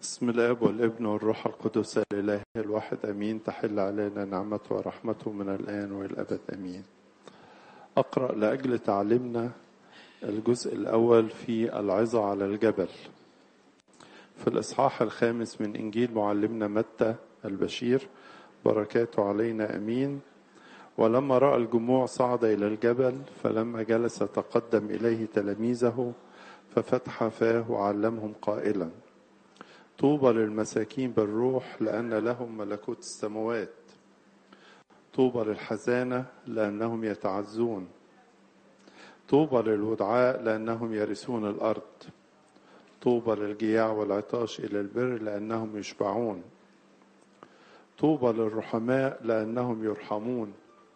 بسم الاب والابن والروح القدس الاله الواحد امين تحل علينا نعمته ورحمته من الان والى الابد امين اقرا لاجل تعليمنا الجزء الاول في العظه على الجبل في الاصحاح الخامس من انجيل معلمنا متى البشير بركاته علينا امين ولما راى الجموع صعد الى الجبل فلما جلس تقدم اليه تلاميذه ففتح فاه وعلمهم قائلا طوبى للمساكين بالروح لأن لهم ملكوت السماوات طوبى للحزانة لأنهم يتعزون طوبى للودعاء لأنهم يرثون الأرض طوبى للجياع والعطاش إلى البر لأنهم يشبعون طوبى للرحماء لأنهم يرحمون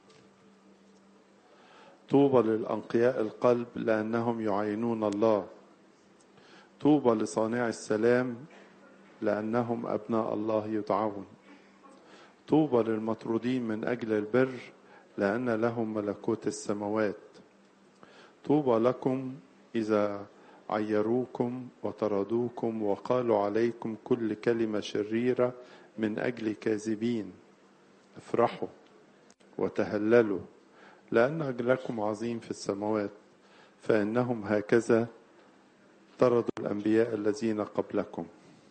طوبى للأنقياء القلب لأنهم يعينون الله طوبى لصانع السلام لأنهم أبناء الله يدعون طوبى للمطرودين من أجل البر لأن لهم ملكوت السماوات طوبى لكم إذا عيروكم وطردوكم وقالوا عليكم كل كلمة شريرة من أجل كاذبين افرحوا وتهللوا لأن أجلكم عظيم في السماوات فإنهم هكذا طردوا الأنبياء الذين قبلكم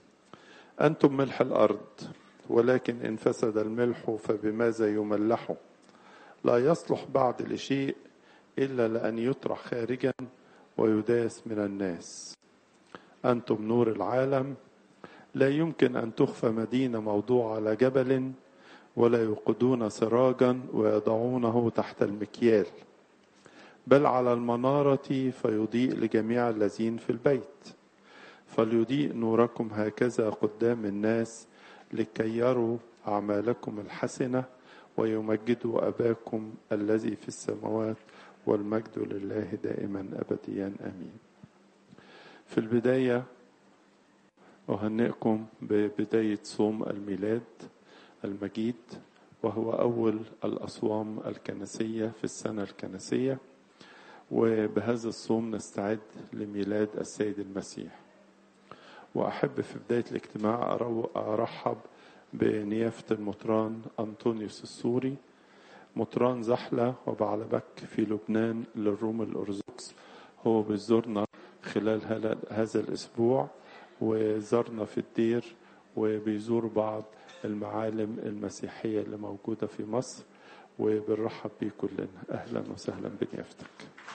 أنتم ملح الأرض ولكن إن فسد الملح فبماذا يملح لا يصلح بعد لشيء إلا لأن يطرح خارجا ويداس من الناس أنتم نور العالم لا يمكن أن تخفى مدينة موضوع على جبل ولا يوقدون سراجا ويضعونه تحت المكيال بل على المنارة فيضيء لجميع الذين في البيت فليضيء نوركم هكذا قدام الناس لكي يروا أعمالكم الحسنة ويمجدوا أباكم الذي في السماوات والمجد لله دائما أبديا آمين في البداية أهنئكم ببداية صوم الميلاد المجيد وهو أول الأصوام الكنسية في السنة الكنسية وبهذا الصوم نستعد لميلاد السيد المسيح وأحب في بداية الاجتماع أرحب بنيافة المطران أنطونيوس السوري مطران زحلة وبعلبك في لبنان للروم الأرثوذكس هو بيزورنا خلال هذا الأسبوع وزارنا في الدير وبيزور بعض المعالم المسيحية اللي موجودة في مصر وبنرحب بيه كلنا أهلا وسهلا بنيافتك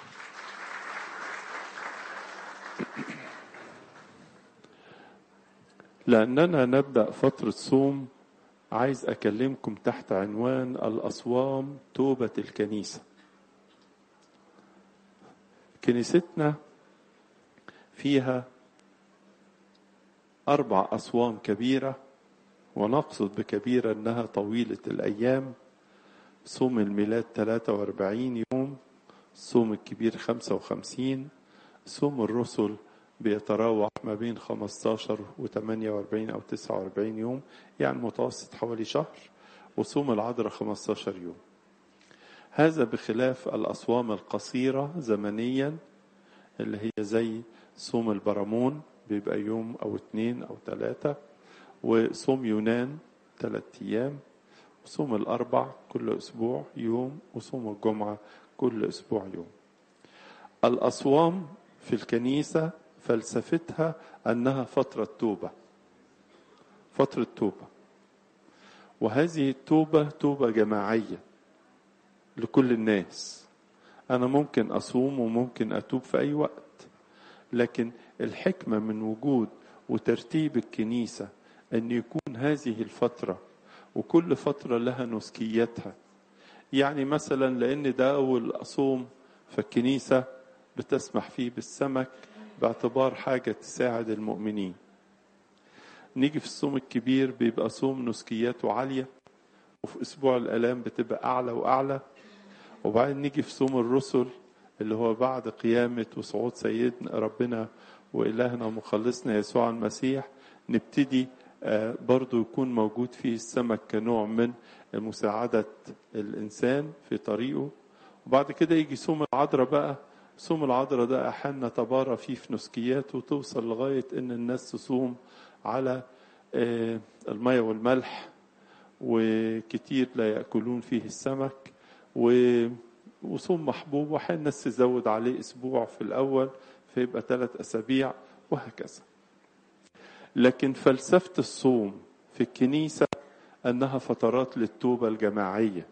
لأننا نبدأ فترة صوم عايز أكلمكم تحت عنوان الأصوام توبة الكنيسة كنيستنا فيها أربع أصوام كبيرة ونقصد بكبيرة أنها طويلة الأيام صوم الميلاد 43 يوم صوم الكبير 55 صوم الرسل بيتراوح ما بين 15 و 48 أو 49 يوم يعني متوسط حوالي شهر وصوم العذراء 15 يوم هذا بخلاف الأصوام القصيرة زمنيا اللي هي زي صوم البرامون بيبقى يوم أو اتنين أو ثلاثة وصوم يونان ثلاثة أيام وصوم الأربع كل أسبوع يوم وصوم الجمعة كل أسبوع يوم الأصوام في الكنيسة فلسفتها انها فتره توبه فتره توبه وهذه التوبه توبه جماعيه لكل الناس انا ممكن اصوم وممكن اتوب في اي وقت لكن الحكمه من وجود وترتيب الكنيسه ان يكون هذه الفتره وكل فتره لها نسكيتها يعني مثلا لان ده اول صوم فالكنيسه بتسمح فيه بالسمك باعتبار حاجة تساعد المؤمنين نيجي في الصوم الكبير بيبقى صوم نسكياته عالية وفي أسبوع الآلام بتبقى أعلى وأعلى وبعدين نيجي في صوم الرسل اللي هو بعد قيامة وصعود سيدنا ربنا وإلهنا ومخلصنا يسوع المسيح نبتدي برضو يكون موجود فيه السمك كنوع من مساعدة الإنسان في طريقه وبعد كده يجي صوم العذراء بقى صوم العذراء ده أحيانا نتبارى فيه في نسكيات وتوصل لغاية إن الناس تصوم على المية والملح وكتير لا يأكلون فيه السمك وصوم محبوب وأحيانا الناس تزود عليه أسبوع في الأول فيبقى ثلاث أسابيع وهكذا لكن فلسفة الصوم في الكنيسة أنها فترات للتوبة الجماعية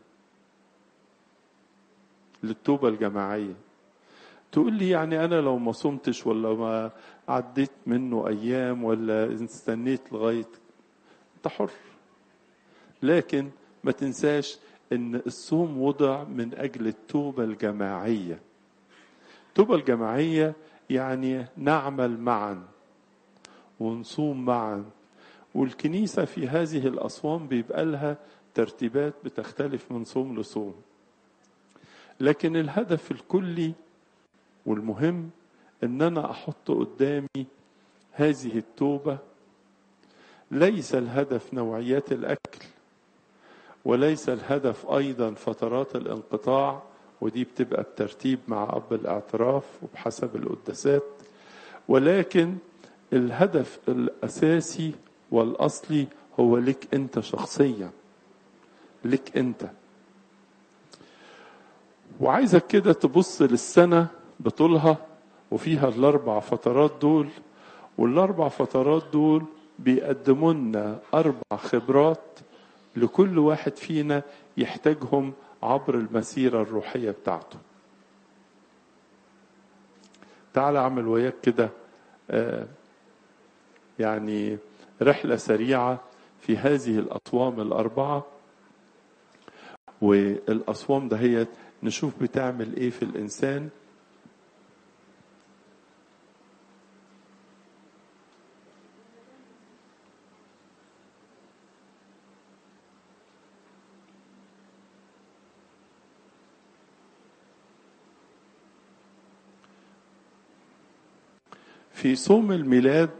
للتوبة الجماعية تقول لي يعني أنا لو ما صمتش ولا ما عديت منه أيام ولا استنيت لغاية أنت حر لكن ما تنساش أن الصوم وضع من أجل التوبة الجماعية التوبة الجماعية يعني نعمل معا ونصوم معا والكنيسة في هذه الأصوام بيبقى لها ترتيبات بتختلف من صوم لصوم لكن الهدف الكلي والمهم ان انا احط قدامي هذه التوبه ليس الهدف نوعيات الاكل وليس الهدف ايضا فترات الانقطاع ودي بتبقى بترتيب مع اب الاعتراف وبحسب القداسات ولكن الهدف الاساسي والاصلي هو لك انت شخصيا لك انت وعايزك كده تبص للسنه بطولها وفيها الاربع فترات دول والاربع فترات دول بيقدموا لنا اربع خبرات لكل واحد فينا يحتاجهم عبر المسيره الروحيه بتاعته تعال اعمل وياك كده آه يعني رحله سريعه في هذه الاصوام الاربعه والاصوام دهيت نشوف بتعمل ايه في الانسان في صوم الميلاد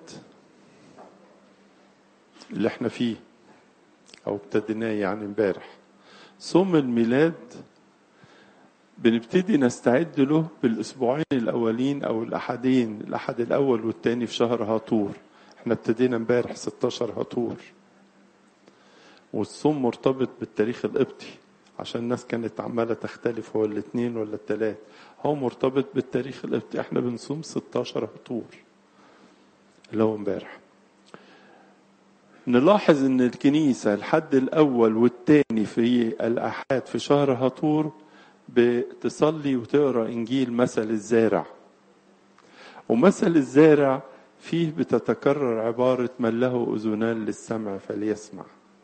اللي احنا فيه او ابتديناه يعني امبارح صوم الميلاد بنبتدي نستعد له بالاسبوعين الاولين او الاحدين الاحد الاول والثاني في شهر هاطور احنا ابتدينا امبارح 16 هاطور والصوم مرتبط بالتاريخ القبطي عشان الناس كانت عماله تختلف هو الاثنين ولا الثلاث هو مرتبط بالتاريخ القبطي احنا بنصوم 16 هطور اللي هو امبارح نلاحظ ان الكنيسه الحد الاول والثاني في الاحاد في شهر هطور بتصلي وتقرا انجيل مثل الزارع ومثل الزارع فيه بتتكرر عباره من له اذنان للسمع فليسمع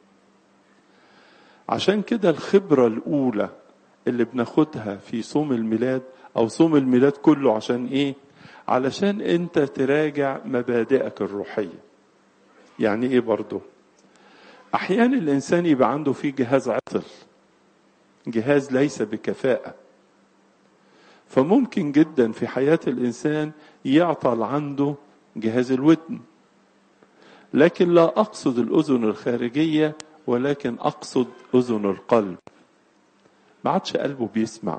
عشان كده الخبره الاولى اللي بناخدها في صوم الميلاد او صوم الميلاد كله عشان ايه علشان انت تراجع مبادئك الروحيه يعني ايه برضه احيانا الانسان يبقى عنده فيه جهاز عطل جهاز ليس بكفاءه فممكن جدا في حياه الانسان يعطل عنده جهاز الودن لكن لا اقصد الاذن الخارجيه ولكن اقصد اذن القلب ما عادش قلبه بيسمع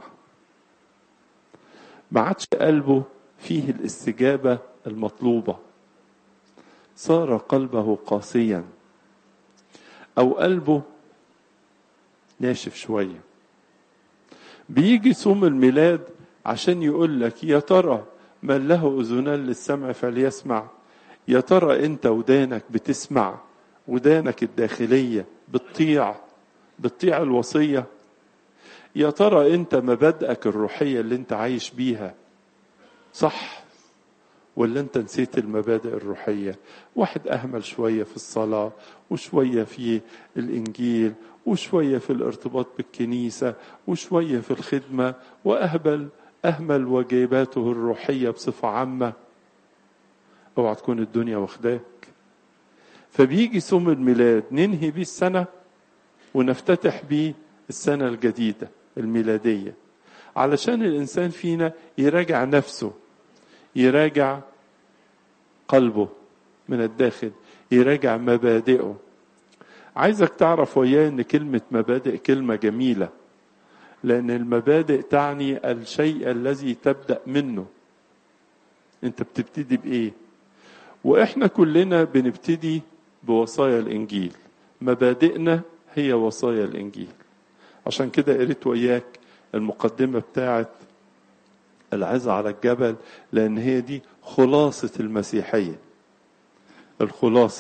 ما عادش قلبه فيه الاستجابه المطلوبه صار قلبه قاسيا او قلبه ناشف شويه بيجي صوم الميلاد عشان يقول لك يا ترى من له اذنان للسمع فليسمع يا ترى انت ودانك بتسمع ودانك الداخليه بتطيع بتطيع الوصيه يا ترى انت مبادئك الروحيه اللي انت عايش بيها صح ولا انت نسيت المبادئ الروحيه واحد اهمل شويه في الصلاه وشويه في الانجيل وشويه في الارتباط بالكنيسه وشويه في الخدمه واهبل اهمل واجباته الروحيه بصفه عامه اوعى تكون الدنيا واخداك فبيجي صوم الميلاد ننهي بيه السنه ونفتتح بيه السنه الجديده الميلاديه علشان الانسان فينا يراجع نفسه يراجع قلبه من الداخل يراجع مبادئه عايزك تعرف وياه ان كلمة مبادئ كلمة جميلة لأن المبادئ تعني الشيء الذي تبدأ منه أنت بتبتدي بإيه وإحنا كلنا بنبتدي بوصايا الإنجيل مبادئنا هي وصايا الإنجيل عشان كده قريت وإياك المقدمة بتاعت العزة على الجبل لأن هي دي خلاصة المسيحية الخلاصة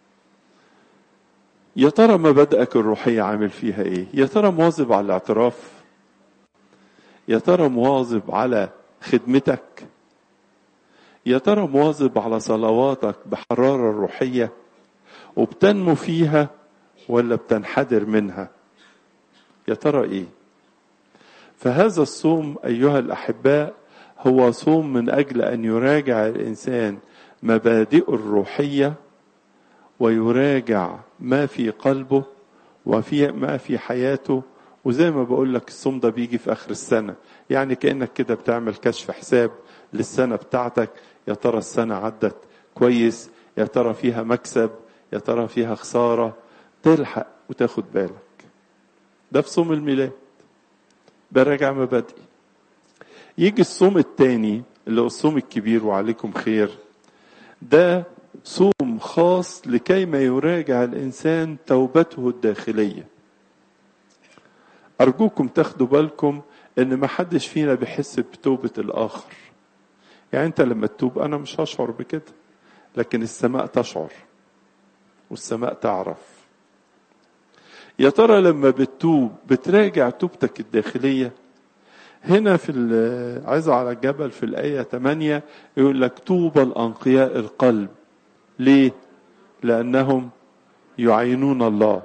يا ترى مبادئك الروحية عامل فيها ايه يا ترى مواظب على الاعتراف يا ترى مواظب على خدمتك يا ترى مواظب على صلواتك بحرارة روحية وبتنمو فيها ولا بتنحدر منها يا ترى ايه فهذا الصوم ايها الاحباء هو صوم من اجل ان يراجع الانسان مبادئه الروحيه ويراجع ما في قلبه وفي ما في حياته وزي ما بقول لك الصوم ده بيجي في اخر السنه يعني كانك كده بتعمل كشف حساب للسنه بتاعتك يا ترى السنه عدت كويس يا ترى فيها مكسب يا ترى فيها خساره تلحق وتاخد بالك ده في صوم الميلاد براجع مبادئي يجي الصوم الثاني اللي هو الصوم الكبير وعليكم خير ده صوم خاص لكي ما يراجع الانسان توبته الداخليه ارجوكم تاخدوا بالكم ان ما حدش فينا بيحس بتوبه الاخر يعني انت لما تتوب انا مش هشعر بكده لكن السماء تشعر والسماء تعرف يا ترى لما بتتوب بتراجع توبتك الداخليه هنا في العزة على الجبل في الآية 8 يقول لك طوبى الأنقياء القلب ليه؟ لأنهم يعينون الله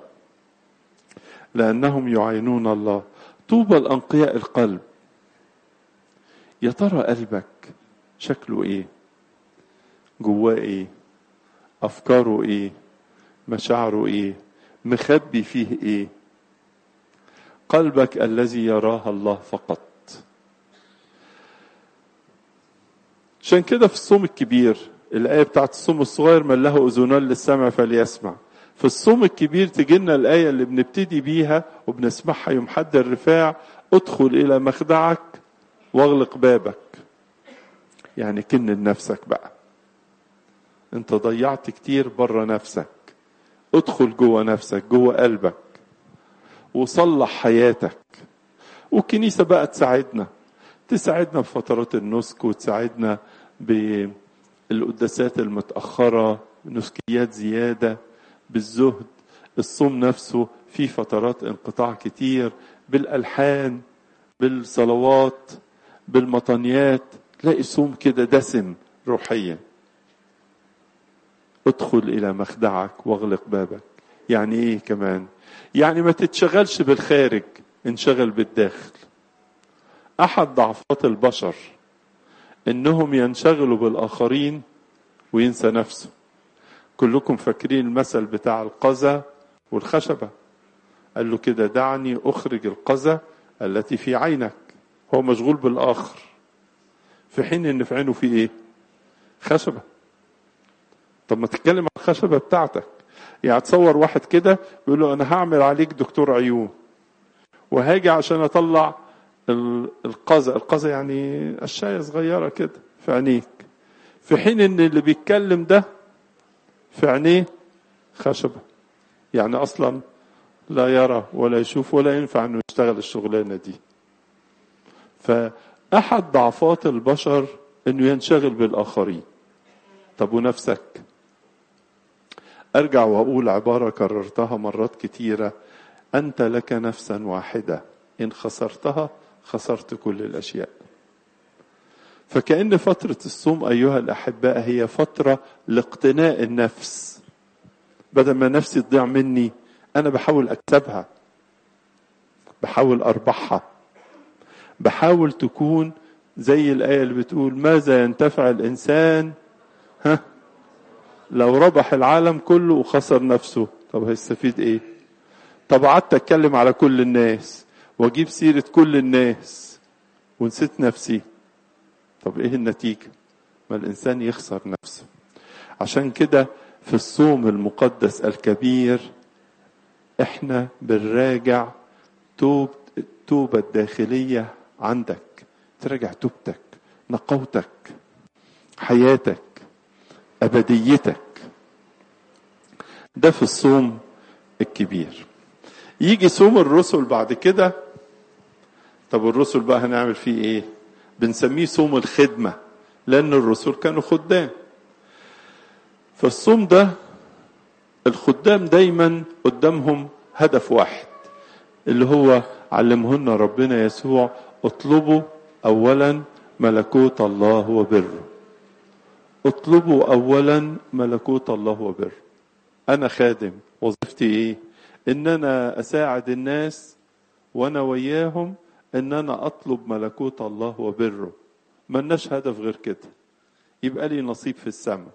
لأنهم يعينون الله طوبى الأنقياء القلب يا ترى قلبك شكله إيه؟ جواه إيه؟ أفكاره إيه؟ مشاعره إيه؟ مخبي فيه إيه؟ قلبك الذي يراه الله فقط عشان كده في الصوم الكبير الآية بتاعت الصوم الصغير من له أذنان للسمع فليسمع في الصوم الكبير تجينا الآية اللي بنبتدي بيها وبنسمعها يوم حد الرفاع ادخل إلى مخدعك واغلق بابك يعني كن لنفسك بقى انت ضيعت كتير بره نفسك ادخل جوه نفسك جوه قلبك وصلح حياتك والكنيسة بقى تساعدنا تساعدنا بفترات النسك وتساعدنا بالقداسات المتأخرة نسكيات زيادة بالزهد الصوم نفسه في فترات انقطاع كتير بالألحان بالصلوات بالمطنيات تلاقي صوم كده دسم روحيا ادخل إلى مخدعك واغلق بابك يعني ايه كمان يعني ما تتشغلش بالخارج انشغل بالداخل احد ضعفات البشر انهم ينشغلوا بالاخرين وينسى نفسه كلكم فاكرين المثل بتاع القذى والخشبة قال له كده دعني اخرج القذى التي في عينك هو مشغول بالاخر في حين ان في عينه في ايه خشبة طب ما تتكلم عن الخشبة بتاعتك يعني تصور واحد كده يقول له انا هعمل عليك دكتور عيون وهاجي عشان اطلع القذى القذى يعني الشاية صغيرة كده في عينيك في حين ان اللي بيتكلم ده في عينيه خشبة يعني اصلا لا يرى ولا يشوف ولا ينفع انه يشتغل الشغلانة دي فاحد ضعفات البشر انه ينشغل بالاخرين طب ونفسك ارجع واقول عبارة كررتها مرات كتيرة انت لك نفسا واحدة ان خسرتها خسرت كل الاشياء فكأن فترة الصوم أيها الأحباء هي فترة لاقتناء النفس بدل ما نفسي تضيع مني أنا بحاول أكسبها بحاول أربحها بحاول تكون زي الآية اللي بتقول ماذا ينتفع الإنسان ها لو ربح العالم كله وخسر نفسه طب هيستفيد ايه طب قعدت اتكلم على كل الناس واجيب سيرة كل الناس ونسيت نفسي طب ايه النتيجة ما الانسان يخسر نفسه عشان كده في الصوم المقدس الكبير احنا بنراجع توب التوبة الداخلية عندك تراجع توبتك نقوتك حياتك أبديتك ده في الصوم الكبير يجي صوم الرسل بعد كده طب الرسل بقى هنعمل فيه ايه بنسميه صوم الخدمة لأن الرسل كانوا خدام فالصوم ده الخدام دايما قدامهم هدف واحد اللي هو علمهن ربنا يسوع اطلبوا اولا ملكوت الله وبره اطلبوا اولا ملكوت الله وبره انا خادم وظيفتي ايه ان انا اساعد الناس وانا وياهم ان انا اطلب ملكوت الله وبره ملناش هدف غير كده يبقى لي نصيب في السماء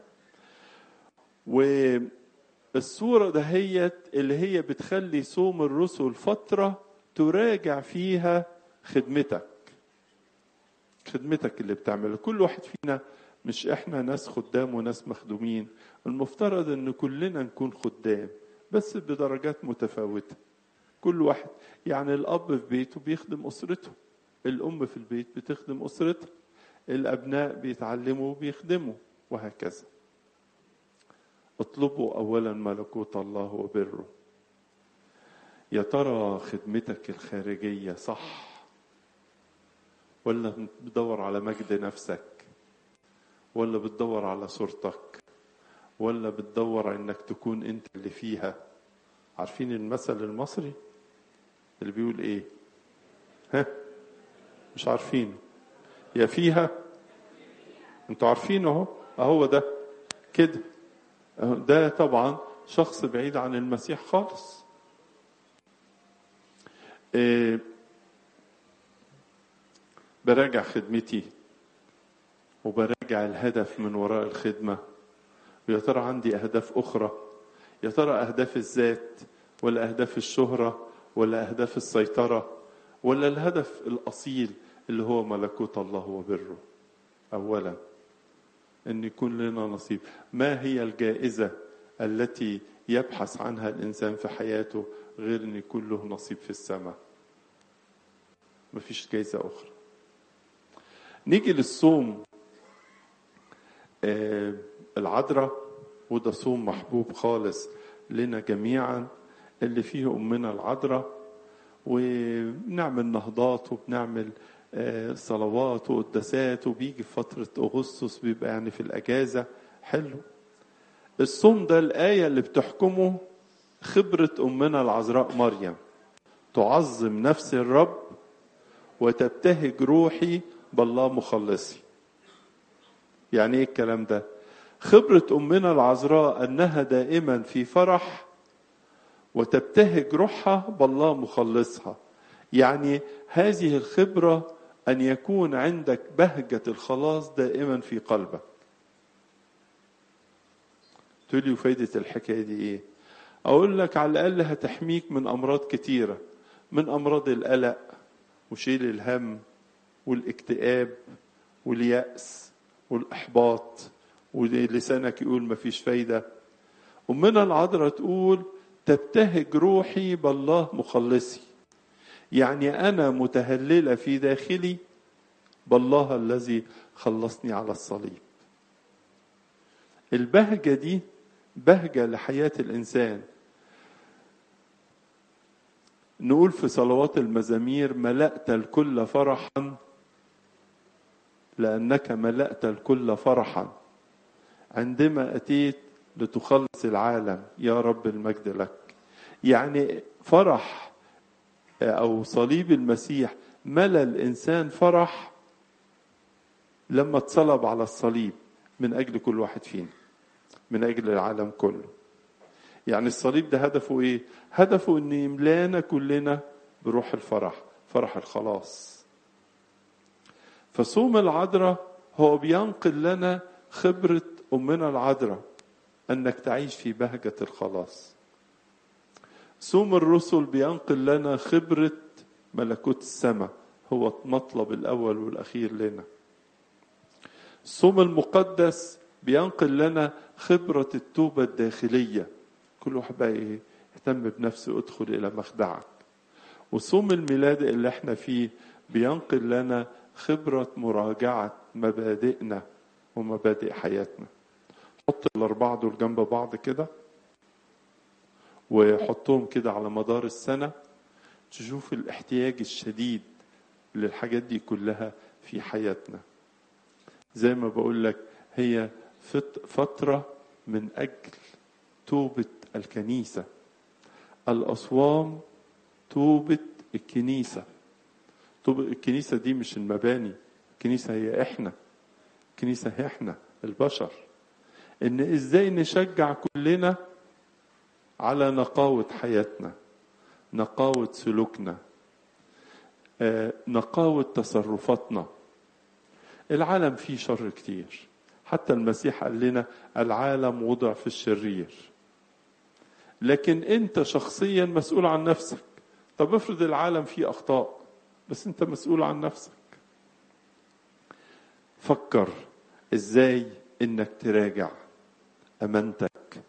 والصورة دهيت اللي هي بتخلي صوم الرسل فترة تراجع فيها خدمتك خدمتك اللي بتعملها كل واحد فينا مش احنا ناس خدام وناس مخدومين المفترض ان كلنا نكون خدام بس بدرجات متفاوتة كل واحد يعني الاب في بيته بيخدم اسرته الام في البيت بتخدم اسرتها الابناء بيتعلموا وبيخدموا وهكذا اطلبوا اولا ملكوت الله وبره يا ترى خدمتك الخارجيه صح ولا بتدور على مجد نفسك ولا بتدور على صورتك ولا بتدور انك تكون انت اللي فيها عارفين المثل المصري اللي بيقول ايه ها مش عارفين يا فيها انتوا عارفين اهو اهو ده كده ده طبعا شخص بعيد عن المسيح خالص إيه براجع خدمتي وبراجع الهدف من وراء الخدمة ويا ترى عندي أهداف أخرى يا ترى أهداف الذات ولا أهداف الشهرة ولا أهداف السيطرة ولا الهدف الأصيل اللي هو ملكوت الله وبره أولا أن يكون لنا نصيب ما هي الجائزة التي يبحث عنها الإنسان في حياته غير أن يكون له نصيب في السماء مفيش جائزة أخرى نيجي للصوم آه العذراء وده صوم محبوب خالص لنا جميعا اللي فيه أمنا العذراء وبنعمل نهضات وبنعمل آه صلوات وقداسات وبيجي في فترة أغسطس بيبقى يعني في الأجازة حلو الصوم ده الآية اللي بتحكمه خبرة أمنا العذراء مريم تعظم نفس الرب وتبتهج روحي بالله مخلصي يعني ايه الكلام ده خبرة أمنا العذراء أنها دائما في فرح وتبتهج روحها بالله مخلصها يعني هذه الخبرة أن يكون عندك بهجة الخلاص دائما في قلبك تقول لي فايدة الحكاية دي إيه أقول لك على الأقل هتحميك من أمراض كتيرة من أمراض القلق وشيل الهم والاكتئاب واليأس والإحباط ولسانك يقول مفيش فايدة أمنا العذراء تقول تبتهج روحي بالله مخلصي يعني أنا متهللة في داخلي بالله الذي خلصني على الصليب البهجة دي بهجة لحياة الإنسان نقول في صلوات المزامير ملأت الكل فرحا لأنك ملأت الكل فرحا عندما أتيت لتخلص العالم يا رب المجد لك يعني فرح أو صليب المسيح ملأ الإنسان فرح لما اتصلب على الصليب من أجل كل واحد فينا من أجل العالم كله يعني الصليب ده هدفه إيه؟ هدفه إن يملانا كلنا بروح الفرح فرح الخلاص فصوم العذراء هو بينقل لنا خبرة أمنا العذراء أنك تعيش في بهجة الخلاص صوم الرسل بينقل لنا خبرة ملكوت السماء هو المطلب الأول والأخير لنا الصوم المقدس بينقل لنا خبرة التوبة الداخلية كل واحد بقى ايه يهتم بنفسه ادخل إلى مخدعك وصوم الميلاد اللي احنا فيه بينقل لنا خبرة مراجعة مبادئنا ومبادئ حياتنا حط الأربعة دول جنب بعض كده وحطهم كده على مدار السنة تشوف الاحتياج الشديد للحاجات دي كلها في حياتنا زي ما بقول لك هي فترة من أجل توبة الكنيسة الأصوام توبة الكنيسة توبة الكنيسة دي مش المباني الكنيسة هي إحنا الكنيسة هي إحنا البشر إن إزاي نشجع كلنا على نقاوة حياتنا نقاوة سلوكنا آه، نقاوة تصرفاتنا العالم فيه شر كتير حتى المسيح قال لنا العالم وضع في الشرير لكن انت شخصيا مسؤول عن نفسك طب افرض العالم فيه اخطاء بس انت مسؤول عن نفسك فكر ازاي انك تراجع امانتك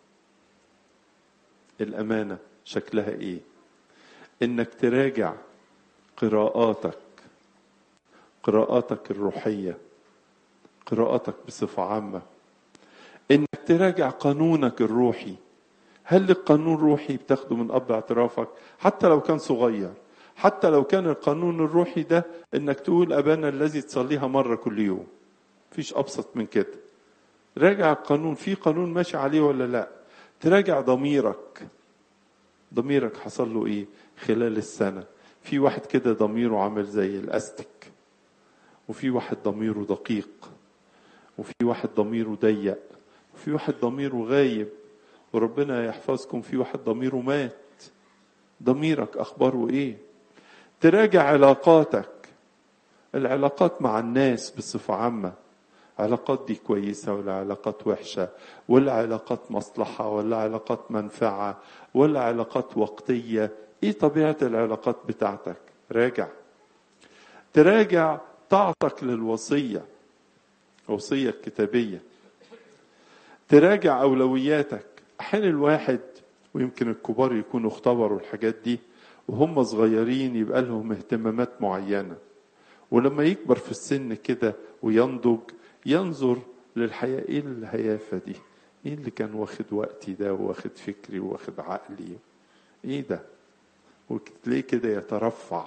الامانه شكلها ايه انك تراجع قراءاتك قراءاتك الروحيه قراءاتك بصفه عامه انك تراجع قانونك الروحي هل القانون الروحي بتاخده من اب اعترافك حتى لو كان صغير حتى لو كان القانون الروحي ده انك تقول ابانا الذي تصليها مره كل يوم مفيش ابسط من كده راجع القانون في قانون ماشي عليه ولا لا تراجع ضميرك ضميرك حصل له ايه خلال السنه في واحد كده ضميره عامل زي الاستك وفي واحد ضميره دقيق وفي واحد ضميره ضيق وفي واحد ضميره غايب وربنا يحفظكم في واحد ضميره مات ضميرك اخباره ايه تراجع علاقاتك العلاقات مع الناس بصفه عامه علاقات دي كويسه ولا علاقات وحشه ولا علاقات مصلحه ولا علاقات منفعه ولا علاقات وقتيه ايه طبيعه العلاقات بتاعتك راجع تراجع طاعتك للوصيه الوصيه الكتابيه تراجع اولوياتك احيانا الواحد ويمكن الكبار يكونوا اختبروا الحاجات دي وهم صغيرين يبقى لهم اهتمامات معينه ولما يكبر في السن كده وينضج ينظر للحياه ايه الهيافه دي ايه اللي كان واخد وقتي ده واخد فكري واخد عقلي ايه ده وتلاقيه كده يترفع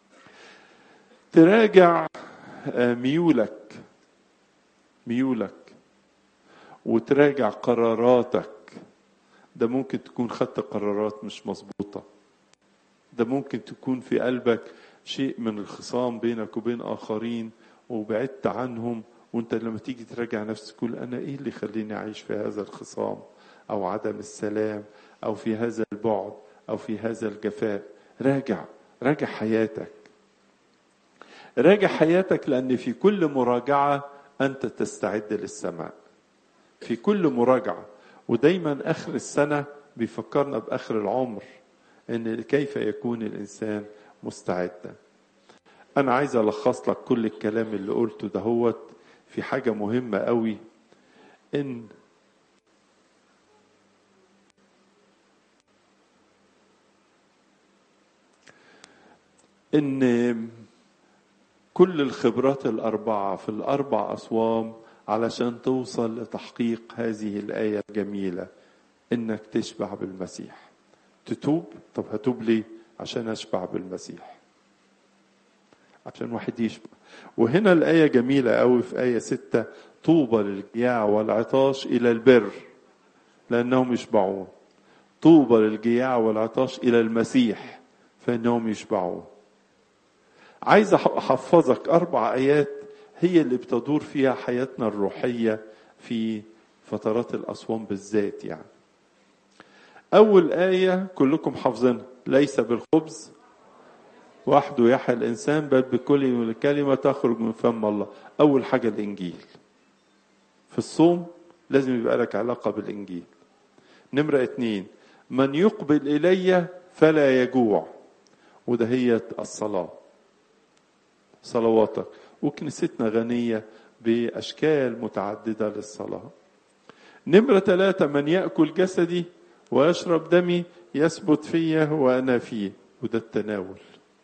تراجع ميولك ميولك وتراجع قراراتك ده ممكن تكون خدت قرارات مش مظبوطة ده ممكن تكون في قلبك شيء من الخصام بينك وبين آخرين وبعدت عنهم وانت لما تيجي تراجع نفسك تقول انا ايه اللي يخليني اعيش في هذا الخصام او عدم السلام او في هذا البعد او في هذا الجفاء راجع راجع حياتك راجع حياتك لان في كل مراجعه انت تستعد للسماء في كل مراجعه ودايما اخر السنه بيفكرنا باخر العمر ان كيف يكون الانسان مستعدا انا عايز الخص لك كل الكلام اللي قلته دهوت في حاجه مهمه قوي ان ان كل الخبرات الاربعه في الاربع اصوام علشان توصل لتحقيق هذه الايه الجميله انك تشبع بالمسيح تتوب طب هتوب ليه عشان اشبع بالمسيح عشان واحد يشبع وهنا الآية جميلة قوي في آية ستة طوبى للجياع والعطاش إلى البر لأنهم يشبعون طوبى للجياع والعطاش إلى المسيح فإنهم يشبعون عايز أحفظك أربع آيات هي اللي بتدور فيها حياتنا الروحية في فترات الأصوام بالذات يعني أول آية كلكم حافظينها ليس بالخبز وحده يحيى الإنسان بل بكل كلمة تخرج من فم الله أول حاجة الإنجيل في الصوم لازم يبقى لك علاقة بالإنجيل نمرة اتنين من يقبل إلي فلا يجوع وده هي الصلاة صلواتك وكنيستنا غنية بأشكال متعددة للصلاة نمرة ثلاثة من يأكل جسدي ويشرب دمي يثبت فيه وأنا فيه وده التناول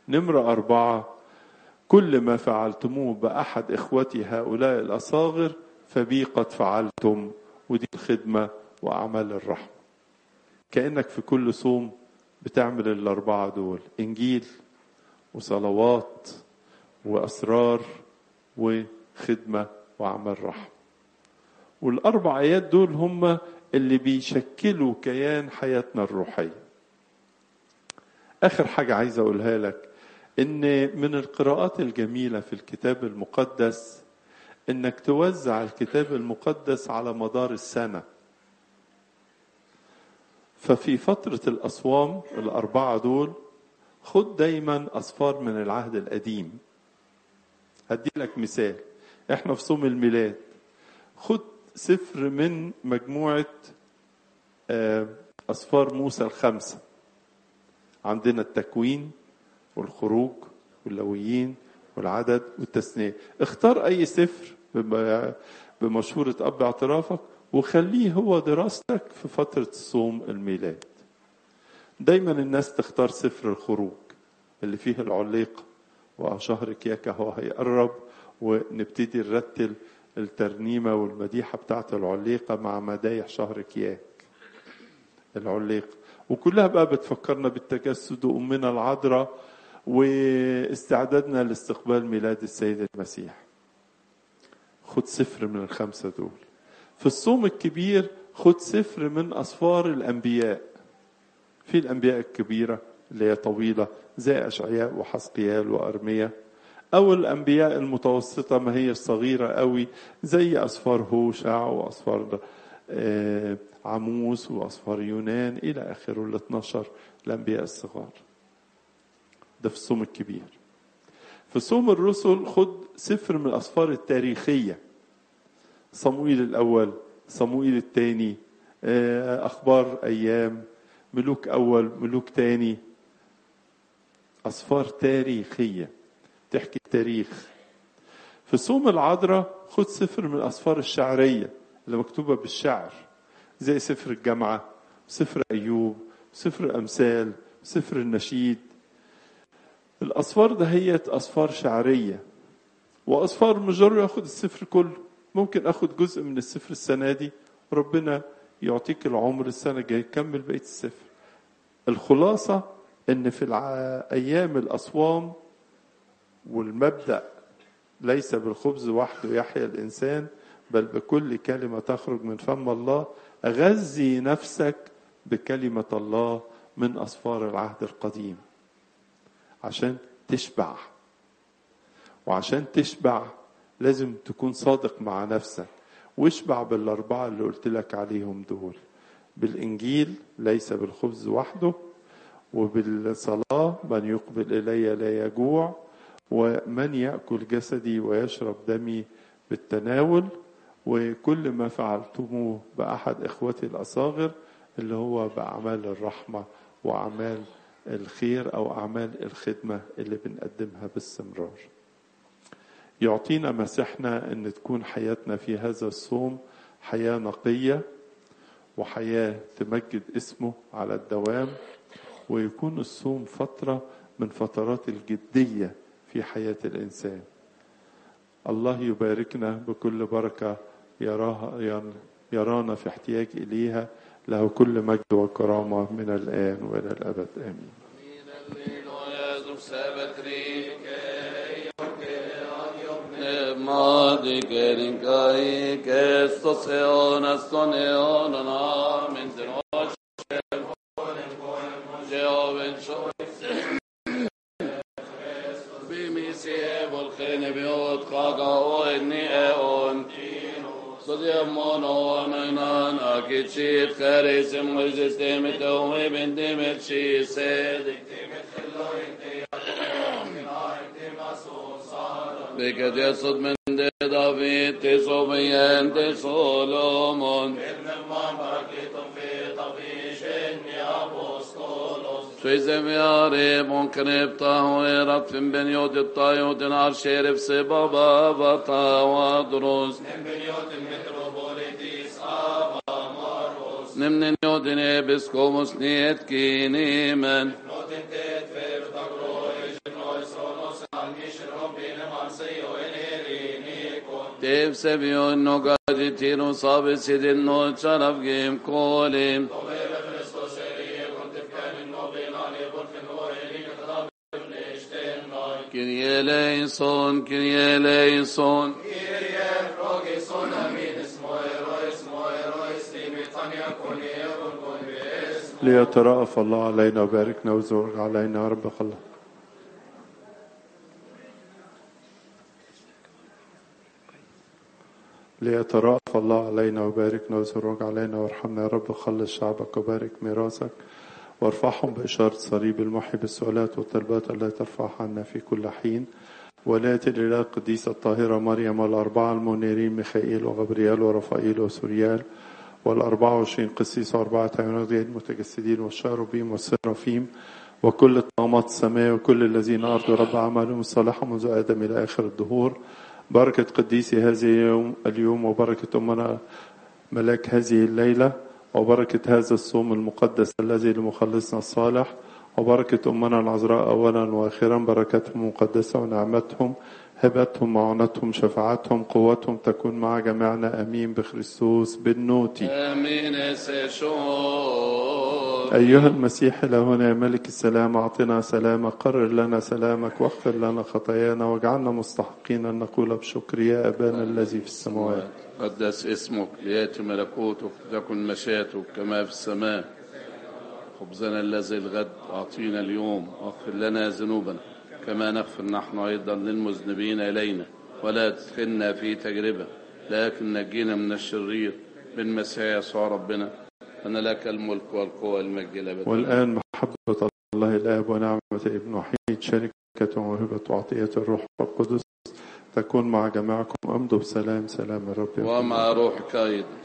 نمرة أربعة كل ما فعلتموه بأحد إخوتي هؤلاء الأصاغر فبي قد فعلتم ودي الخدمة وأعمال الرحمة كأنك في كل صوم بتعمل الأربعة دول إنجيل وصلوات وأسرار وخدمة وعمل رحمة والأربع آيات دول هم اللي بيشكلوا كيان حياتنا الروحية آخر حاجة عايز أقولها لك إن من القراءات الجميلة في الكتاب المقدس إنك توزع الكتاب المقدس على مدار السنة ففي فترة الأصوام الأربعة دول خد دايما أصفار من العهد القديم هدي لك مثال احنا في صوم الميلاد خد سفر من مجموعة أصفار موسى الخمسة عندنا التكوين والخروج واللويين والعدد والتثنية اختار أي سفر بمشورة أب اعترافك وخليه هو دراستك في فترة صوم الميلاد دايما الناس تختار سفر الخروج اللي فيه العليقة وشهر كياكا هو هيقرب ونبتدي نرتل الترنيمة والمديحة بتاعت العليقة مع مدايح شهر كياك العليقة وكلها بقى بتفكرنا بالتجسد وأمنا العذراء واستعدادنا لاستقبال ميلاد السيد المسيح خد سفر من الخمسة دول في الصوم الكبير خد سفر من أسفار الأنبياء في الأنبياء الكبيرة اللي هي طويلة زي أشعياء وحسقيال وأرميا أو الأنبياء المتوسطة ما هي الصغيرة قوي زي أسفار هوشع وأسفار عموس وأسفار يونان إلى آخره ال 12 الأنبياء الصغار ده في الصوم الكبير في صوم الرسل خد سفر من الأسفار التاريخية صموئيل الأول صموئيل الثاني أخبار أيام ملوك أول ملوك تاني أسفار تاريخية تحكي التاريخ في صوم العذراء خد سفر من الأسفار الشعرية اللي مكتوبة بالشعر زي سفر الجامعة سفر أيوب سفر الأمثال سفر النشيد الأسفار دهيت أسفار شعرية وأسفار مجرد ياخد السفر كله ممكن أخد جزء من السفر السنة دي ربنا يعطيك العمر السنة الجاية كمل بقية السفر الخلاصة ان في ايام الاصوام والمبدا ليس بالخبز وحده يحيا الانسان بل بكل كلمه تخرج من فم الله غذي نفسك بكلمه الله من اسفار العهد القديم عشان تشبع وعشان تشبع لازم تكون صادق مع نفسك واشبع بالاربعه اللي قلت لك عليهم دول بالانجيل ليس بالخبز وحده وبالصلاة من يقبل إلي لا يجوع ومن يأكل جسدي ويشرب دمي بالتناول وكل ما فعلتموه بأحد إخوتي الأصاغر اللي هو بأعمال الرحمة وأعمال الخير أو أعمال الخدمة اللي بنقدمها باستمرار يعطينا مسيحنا أن تكون حياتنا في هذا الصوم حياة نقية وحياة تمجد اسمه على الدوام ويكون الصوم فترة من فترات الجدية في حياة الإنسان الله يباركنا بكل بركة يراها يرانا في احتياج إليها له كل مجد وكرامة من الآن وإلى الأبد آمين Madikerin kai kestos eonas ton eonan amen Jehovah Bimisi evol khene biot kaga o enni eon Sodiamon onanan akichit kharesim mojestemet o ebendemet shi sedik Vilket Jesús men de David te soben te Solomon. Svizem yare bon knepta hoerat fin ben yodit tayodin ar şerif se baba vata vadrus. Nemnen yodin ebiskomus niyet kinimen. Ev seviyor no gaditino sabe sidin no çaraf gem kolim. Kyrie eleison, Kyrie eleison. ليترأف الله علينا وباركنا وزور علينا يا رب الله ليترأف الله علينا وباركنا وزرق علينا وارحمنا يا رب خلص شعبك وبارك ميراثك وارفعهم بإشارة صليب المحي بالسؤالات والطلبات التي ترفعها عنا في كل حين ولاية الإله القديسة الطاهرة مريم والأربعة المنيرين ميخائيل وغبريال ورفائيل وسوريال والأربعة وعشرين قسيس وأربعة عيونات غير المتجسدين والشاروبيم والسرافيم وكل الطامات السماء وكل الذين أرضوا رب أعمالهم الصالحة منذ آدم إلى آخر الدهور بركة قديسي هذه اليوم, اليوم وبركة أمنا ملاك هذه الليلة وبركة هذا الصوم المقدس الذي لمخلصنا الصالح وبركة أمنا العذراء أولا وآخرا بركتهم مقدسة ونعمتهم هبتهم معونتهم شفاعتهم قوتهم تكون مع جميعنا أمين بخريستوس بالنوتي Amin eseshon. أيها المسيح إلهنا يا ملك السلام أعطنا سلامك قرر لنا سلامك واغفر لنا خطايانا واجعلنا مستحقين أن نقول بشكر يا أبانا الذي في السماوات قدس اسمك ليأتي ملكوتك تكن مشيئتك كما في السماء خبزنا الذي الغد أعطينا اليوم واغفر لنا ذنوبنا كما نغفر نحن أيضا للمذنبين إلينا ولا تدخلنا في تجربة لكن نجينا من الشرير بالمسيح يسوع ربنا أن لك الملك والقوة والمجد الأبد والآن محبة الله الآب ونعمة ابن وحيد شركة وهبة وعطية الروح القدس تكون مع جميعكم أمضوا بسلام سلام الرب يكون ومع روحك أيضا